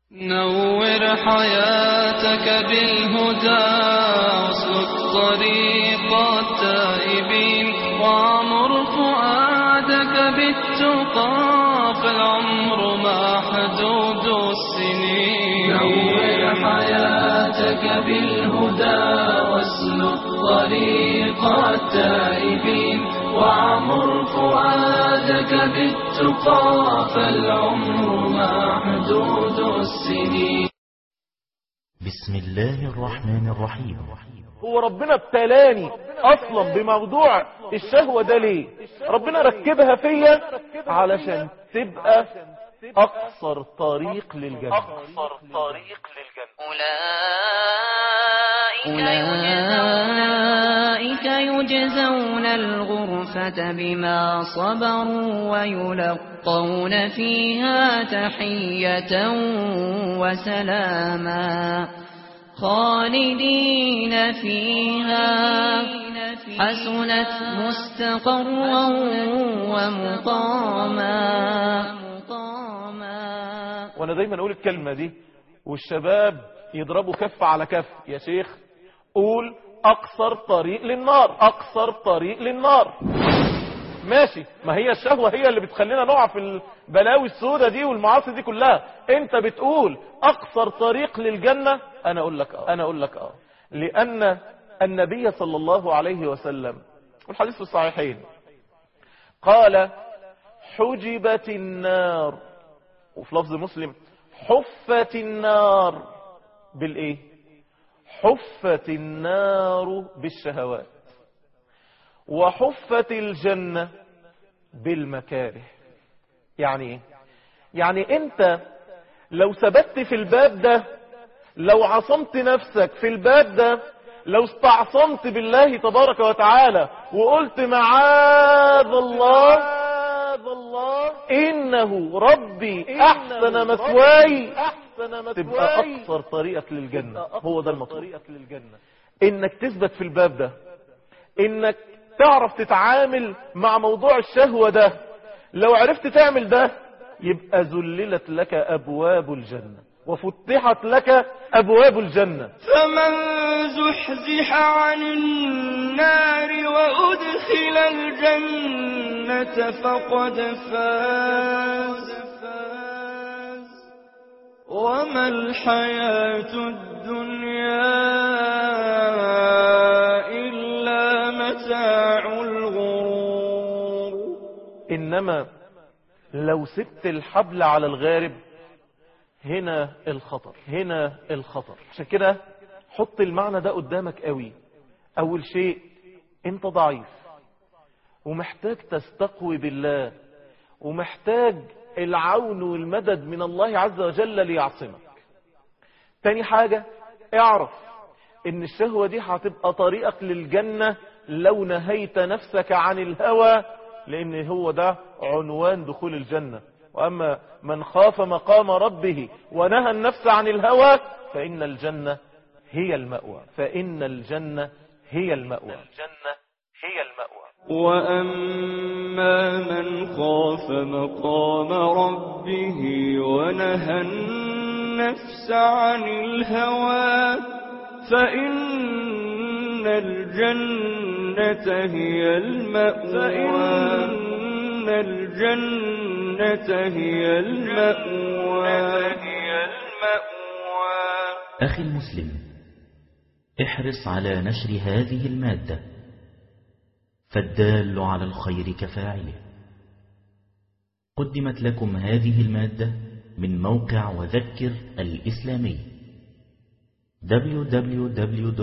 نور حياتك بالهدى واسلك طريق التائبين وعمر فؤادك بالتقى فالعمر محدود السنين نور حياتك بالهدى واسلك طريق التائبين وعمر فؤادك بالتقى فالعمر محدود السنين بسم الله الرحمن الرحيم هو ربنا ابتلاني اصلا بموضوع الشهوة ده ليه ربنا ركبها فيا علشان تبقى اقصر طريق للجنة اقصر طريق للجنة أولئك يجزون الغرفة بما صبروا ويلقون فيها تحية وسلاما خالدين فيها حسنت مستقرا ومقاما وانا دايما اقول الكلمة دي والشباب يضربوا كف على كف يا شيخ قول اقصر طريق للنار اقصر طريق للنار ماشي ما هي الشهوة هي اللي بتخلينا نقع في البلاوي السودة دي والمعاصي دي كلها انت بتقول اقصر طريق للجنة انا اقول لك اه انا اقول لك اه لان النبي صلى الله عليه وسلم والحديث في الصحيحين قال حجبت النار وفي لفظ مسلم حفت النار بالايه حفت النار بالشهوات وحفت الجنة بالمكاره يعني ايه يعني انت لو ثبت في الباب ده لو عصمت نفسك في الباب ده لو استعصمت بالله تبارك وتعالى وقلت معاذ الله معاذ الله انه ربي احسن مثواي تبقى اقصر طريقك للجنة هو ده المطلوب انك تثبت في الباب ده انك تعرف تتعامل مع موضوع الشهوة ده لو عرفت تعمل ده يبقى ذللت لك ابواب الجنة وفتحت لك ابواب الجنة فمن زحزح عن النار وأدخل الجنة فقد فاز وما الحياة الدنيا إلا متاع الغرور انما لو سبت الحبل على الغارب هنا الخطر هنا الخطر عشان كده حط المعنى ده قدامك قوي اول شيء انت ضعيف ومحتاج تستقوي بالله ومحتاج العون والمدد من الله عز وجل ليعصمك تاني حاجة اعرف ان الشهوة دي هتبقى طريقك للجنة لو نهيت نفسك عن الهوى لان هو ده عنوان دخول الجنة واما من خاف مقام ربه ونهى النفس عن الهوى فان الجنة هي المأوى فان الجنة هي المأوى الجنة هي المأوى وأما من خاف مقام ربه ونهى النفس عن الهوى فإن الجنة هي المأوى فإن الجنة هي المأوى هي المأوى أخي المسلم احرص على نشر هذه المادة فالدال على الخير كفاعله قدمت لكم هذه المادة من موقع وذكر الإسلامي www